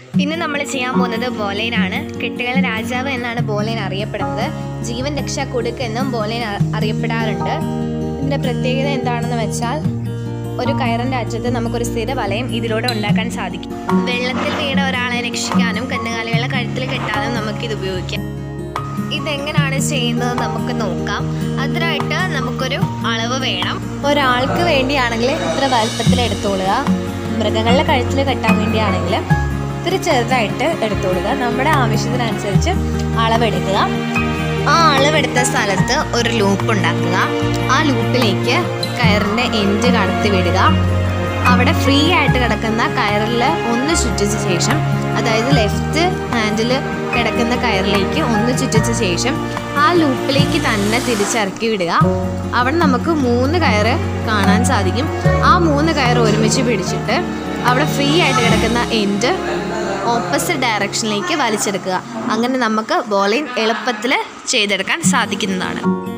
ഇന്ന് നമ്മൾ ചെയ്യാൻ പോകുന്നത് ബോലൈനാണ് കെട്ടുകള രാജാവ് എന്നാണ് ബോലൈൻ അറിയപ്പെടുന്നത് ജീവൻ രക്ഷാ കുടുക്ക് എന്നും ബോലൈൻ അ- അറിയപ്പെടാറുണ്ട് ഇതിന്റെ പ്രത്യേകത എന്താണെന്ന് വെച്ചാൽ ഒരു കയറിന്റെ അറ്റത്ത് നമുക്കൊരു സ്ഥിര വലയം ഇതിലൂടെ ഉണ്ടാക്കാൻ സാധിക്കും വെള്ളത്തിൽ വീണ ഒരാളെ രക്ഷിക്കാനും കന്നുകാലികളെ കഴുത്തിൽ കെട്ടാനും നമുക്ക് ഇത് ഉപയോഗിക്കാം ഇതെങ്ങനെയാണ് ചെയ്യുന്നത് നമുക്ക് നോക്കാം അതിനായിട്ട് നമുക്കൊരു അളവ് വേണം ഒരാൾക്ക് വേണ്ടിയാണെങ്കിൽ ഇത്ര വലുപ്പത്തിൽ എടുത്തോളുക മൃഗങ്ങളുടെ കഴുത്തിൽ കെട്ടാൻ വേണ്ടിയാണെങ്കിൽ ഇത്തിരി ചെറുതായിട്ട് എടുത്തോളുക നമ്മുടെ ആവശ്യത്തിനനുസരിച്ച് അളവെടുക്കുക ആ അളവെടുത്ത സ്ഥലത്ത് ഒരു ലൂപ്പ് ഉണ്ടാക്കുക ആ ലൂപ്പിലേക്ക് കയറിൻ്റെ എൻഡ് കടത്തി വിടുക അവിടെ ഫ്രീ ആയിട്ട് കിടക്കുന്ന കയറിൽ ഒന്ന് ചുറ്റിച്ച ശേഷം അതായത് ലെഫ്റ്റ് ഹാൻഡിൽ കിടക്കുന്ന കയറിലേക്ക് ഒന്ന് ചുറ്റിച്ച ശേഷം ആ ലൂപ്പിലേക്ക് തന്നെ തിരിച്ചിറക്കി വിടുക അവിടെ നമുക്ക് മൂന്ന് കയറ് കാണാൻ സാധിക്കും ആ മൂന്ന് കയർ ഒരുമിച്ച് പിടിച്ചിട്ട് അവിടെ ഫ്രീ ആയിട്ട് കിടക്കുന്ന എൻഡ് ഓപ്പോസിറ്റ് ഡയറക്ഷനിലേക്ക് വലിച്ചെടുക്കുക അങ്ങനെ നമുക്ക് ബോളിംഗ് എളുപ്പത്തിൽ ചെയ്തെടുക്കാൻ സാധിക്കുന്നതാണ്